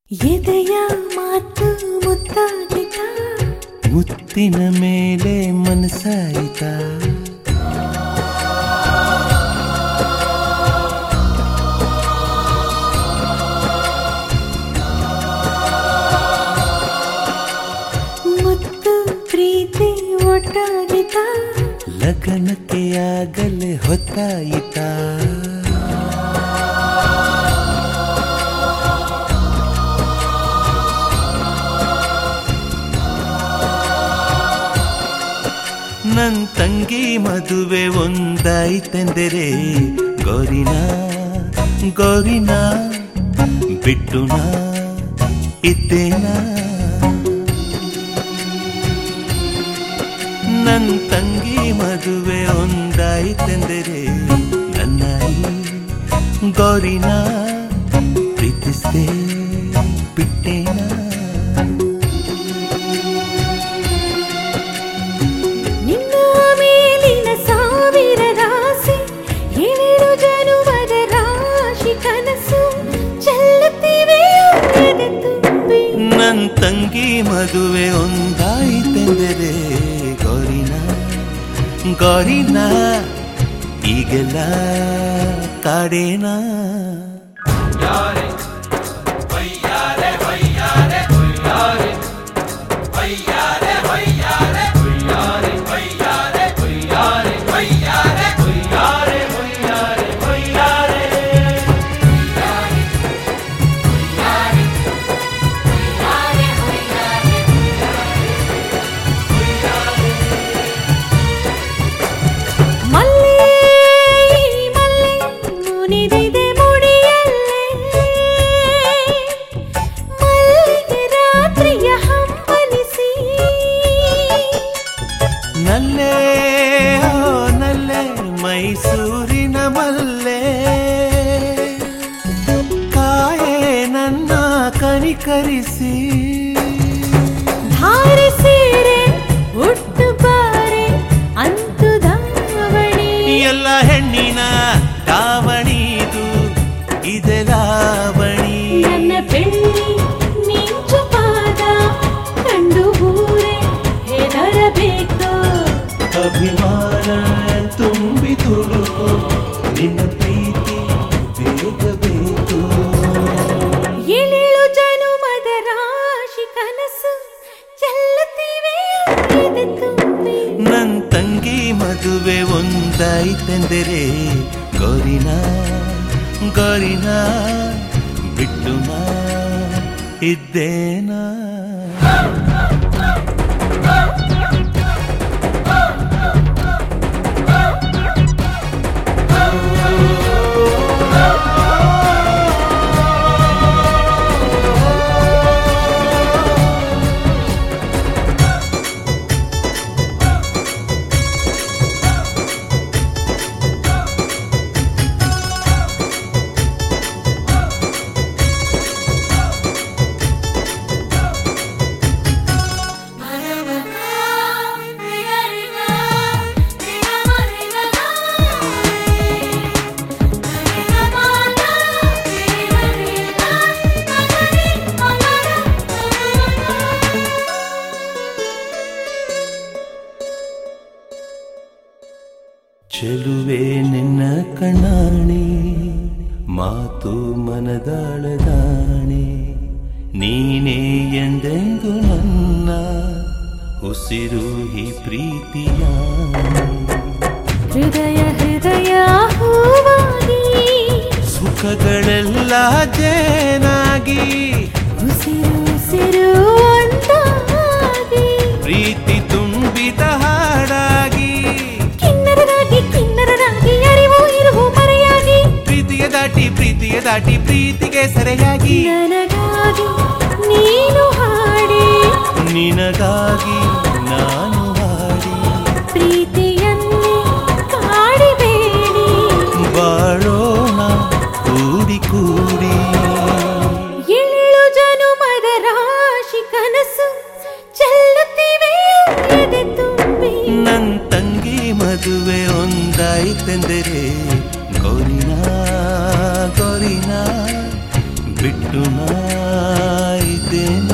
ಎದೆಯ ಮಾತು ಮುತ್ತಾಡಿತ ಮುತ್ತಿನ ಮೇಲೆ ಮನಸಾಯಿತ ಮುತ್ತು ಪ್ರೀತಿ ಒಟ್ಟಾಡಿತ ಲಗ್ನಕ್ಕೆ ಆಗಲೇ ಹೊತ್ತಾಯಿತ ನನ್ ತಂಗಿ ಮದುವೆ ಒಂದಾಯ್ತೆಂದರೆ ಗೌರಿನ ಗೌರಿನ ಬಿಟ್ಟುನ ಇದ್ದೇನಾ ನನ್ ತಂಗಿ ಮದುವೆ ಒಂದಾಯ್ತೆಂದರೆ ನನ್ನಾಯಿ ಗೌರಿನ ಪ್ರೀತಿಸ್ದೆ ಬಿಟ್ಟೇನ ನಿನ್ನ ಮೇಲಿನ ಸಾವಿರದ ಆಸೆ ಏಳು ಜನುಮದ ರಾಶಿ ಕನಸು ಚೆಲ್ಲುತ್ತಿವೆಯೋ ಎದೆ ತುಂಬಿ ನನ್ ತಂಗಿ ಮದುವೆ ಒಂದಾಯ್ತೆಂದರೆ ಗೌರಿನ ಗೌರಿನ ಈಗೆಲ್ಲ ಕಾಡೇನಾ ಮಲ್ಲೆ ಮಲ್ಲೆ ಮುನಿದಿದೆ ಮುಡಿಯಲ್ಲೇ ಮಲ್ಲಿಗೆ ರಾತ್ರಿಯ ಹಂಬಲಿಸಿ ನಲ್ಲೇ ಓ ನಲ್ಲೇ ಮೈಸೂರಿನ ಮಲ್ಲೆ ಕಾಯೆ ನನ್ನ ಕನಿಕರಿಸಿ ಧಾರೆ ಸೀರೆ ಉಟ್ಟು ಬಾರೆ ಅಂತು ದಾವಣಿ ಎಲ್ಲ ಹೆಣ್ಣಿನ ದಾವಣಿದು ಇದೆಲಾವಣಿ ನನ್ನ ಬೆಳ್ಳಿ ಮಿಂಚು ಪಾದ ಕಂಡು ಊರೇ ಹೆದರಬೇಕು ಅಭಿಮಾನ ತುಂಬಿ ತುಳುಕು ನಿನ್ನ ಪ್ರೀತಿ ಬೇಗ ಬೇಕು ಏಳೇಳು ಜನುಮದ ರಾಶಿ ಕನಸು ಚೆಲ್ಲುತ್ತಿವೆ ಎದೆ ತುಂಬಿ ನನ್ ತಂಗಿ ಮದುವೆ ಒಂದಾಯ್ತೆಂದರೆ ಗೌರಿನ ಗೌರಿನ ಬಿಟ್ಟು ನಾ ಇದ್ದೇನಾ ಚೆಲುವೆ ನಿನ್ನ ಕಣ್ಣಾಣೆ ಮಾತು ಮನದಾಳದಾಣೆ ನೀನೇ ಎಂದೆಂದು ನನ್ನ ಉಸಿರು ಈ ಪ್ರೀತಿಯ ಹೃದಯ ಹೃದಯ ಹೂವಾಗಿ ಸುಖಗಳೆಲ್ಲ ಜೇನಾಗಿ ಉಸಿರು ಉಸಿರು ಒಂದಾಗಿ ಪ್ರೀತಿ ತುಂಬಿದ ಹಾಡಾಗಿ ಕಿನ್ನರರಾಗಿ ಕಿನ್ನರರಾಗಿ ಅರಿವು ಇರುವು ಮರೆಯಾಗಿ ಪ್ರೀತಿಯ ದಾಟಿ ಪ್ರೀತಿಯ ದಾಟಿ ಪ್ರೀತಿಗೆ ಸೆರೆಯಾಗಿ ನನಗಾಗಿ ನೀನು ಹಾಡಿ ನಿನಗಾಗಿ ನಾನು ಹಾಡಿ ಪ್ರೀತಿಯನ್ನೇ ಕಾಡಿಬೇಡಿ ಬಾಳೋಣ ಕೂಡಿ ಕೂಡಿ ಏಳು ಜನುಮದ ರಾಶಿ ಕನಸು ಚೆಲ್ಲುತ್ತಿವೆ ಎದೆ ತುಂಬಿ ನನ್ ತಂಗಿ ಮದುವೆ ಒಂದಾಯ್ತೆಂದರೆ ಗೌರಿನ ಗೌರಿನ ಬಿಟ್ಟು ನಾ ಕಾಯುತ್ತಿದ್ದೇನೆ